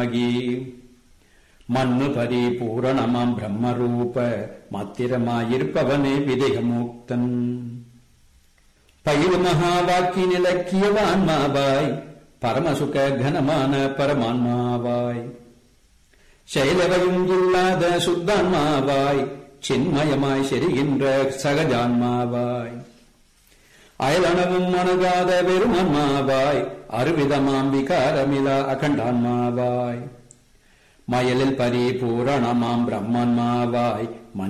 ஆகி மண்ணு பரிபூரணமாம் பிரம்மரூப மாத்திரமாயிருப்பவனே விதேகமுக்தன் பயிரு மகா வாக்கின் இலக்கியவான்மாவாய் பரமசுக கனமான பரமான்மாவாய் செயலவையும் இல்லாத சுத்தான்மாவாய் சின்மயமாய் செரிகின்ற சகஜான்மாவாய் அயலனவும் அணுகாத வெறுமன்மாவாய் அருவிதமாம் விகாரமிலா அகண்டான்மாவாய் மயலில் பரிபூரணமாம் பிரம்மன்மாவாய்